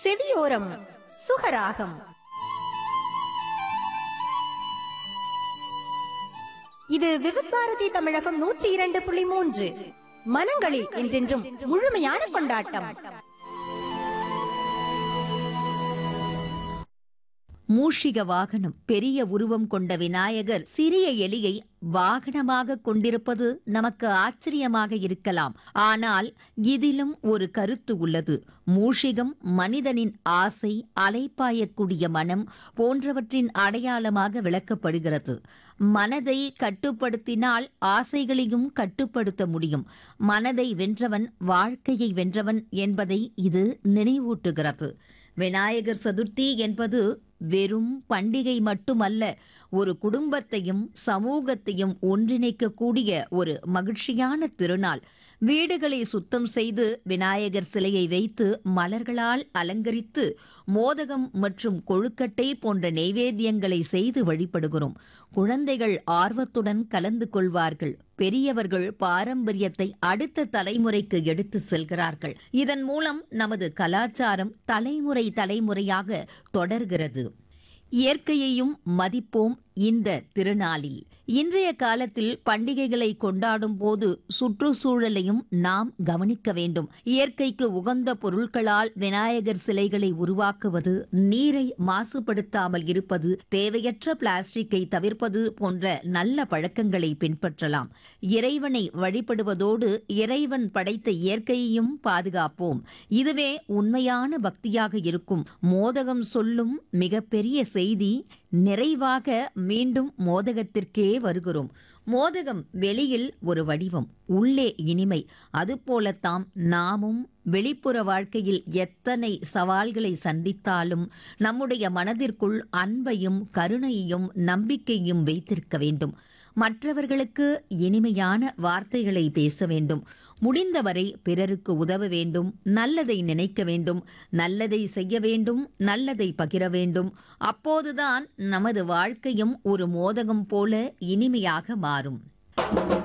செவியோரம் சுகராகம் இது விவித் பாரதி தமிழகம் நூற்றி இரண்டு புள்ளி மூன்று மனங்களில் என்றென்றும் முழுமையான கொண்டாட்டம் மூஷிக வாகனம் பெரிய உருவம் கொண்ட விநாயகர் சிறிய எலியை வாகனமாக கொண்டிருப்பது நமக்கு ஆச்சரியமாக இருக்கலாம் ஆனால் இதிலும் ஒரு கருத்து உள்ளது மூஷிகம் மனிதனின் ஆசை அலைப்பாயக்கூடிய மனம் போன்றவற்றின் அடையாளமாக விளக்கப்படுகிறது மனதை கட்டுப்படுத்தினால் ஆசைகளையும் கட்டுப்படுத்த முடியும் மனதை வென்றவன் வாழ்க்கையை வென்றவன் என்பதை இது நினைவூட்டுகிறது விநாயகர் சதுர்த்தி என்பது வெறும் பண்டிகை மட்டுமல்ல ஒரு குடும்பத்தையும் சமூகத்தையும் ஒன்றிணைக்கக்கூடிய ஒரு மகிழ்ச்சியான திருநாள் வீடுகளை சுத்தம் செய்து விநாயகர் சிலையை வைத்து மலர்களால் அலங்கரித்து மோதகம் மற்றும் கொழுக்கட்டை போன்ற நெய்வேத்தியங்களை செய்து வழிபடுகிறோம் குழந்தைகள் ஆர்வத்துடன் கலந்து கொள்வார்கள் பெரியவர்கள் பாரம்பரியத்தை அடுத்த தலைமுறைக்கு எடுத்து செல்கிறார்கள் இதன் மூலம் நமது கலாச்சாரம் தலைமுறை தலைமுறையாக தொடர்கிறது இயற்கையையும் மதிப்போம் இந்த திருநாளில் இன்றைய காலத்தில் பண்டிகைகளை கொண்டாடும் போது சுற்றுச்சூழலையும் நாம் கவனிக்க வேண்டும் இயற்கைக்கு உகந்த பொருட்களால் விநாயகர் சிலைகளை உருவாக்குவது நீரை மாசுபடுத்தாமல் இருப்பது தேவையற்ற பிளாஸ்டிக்கை தவிர்ப்பது போன்ற நல்ல பழக்கங்களை பின்பற்றலாம் இறைவனை வழிபடுவதோடு இறைவன் படைத்த இயற்கையையும் பாதுகாப்போம் இதுவே உண்மையான பக்தியாக இருக்கும் மோதகம் சொல்லும் மிகப்பெரிய செய்தி நிறைவாக மீண்டும் மோதகத்திற்கே வருகிறோம் மோதகம் வெளியில் ஒரு வடிவம் உள்ளே இனிமை அதுபோலத்தாம் நாமும் வெளிப்புற வாழ்க்கையில் எத்தனை சவால்களை சந்தித்தாலும் நம்முடைய மனதிற்குள் அன்பையும் கருணையையும் நம்பிக்கையும் வைத்திருக்க வேண்டும் மற்றவர்களுக்கு இனிமையான வார்த்தைகளை பேச வேண்டும் முடிந்தவரை பிறருக்கு உதவ வேண்டும் நல்லதை நினைக்க வேண்டும் நல்லதை செய்ய வேண்டும் நல்லதை பகிர வேண்டும் அப்போதுதான் நமது வாழ்க்கையும் ஒரு மோதகம் போல இனிமையாக மாறும்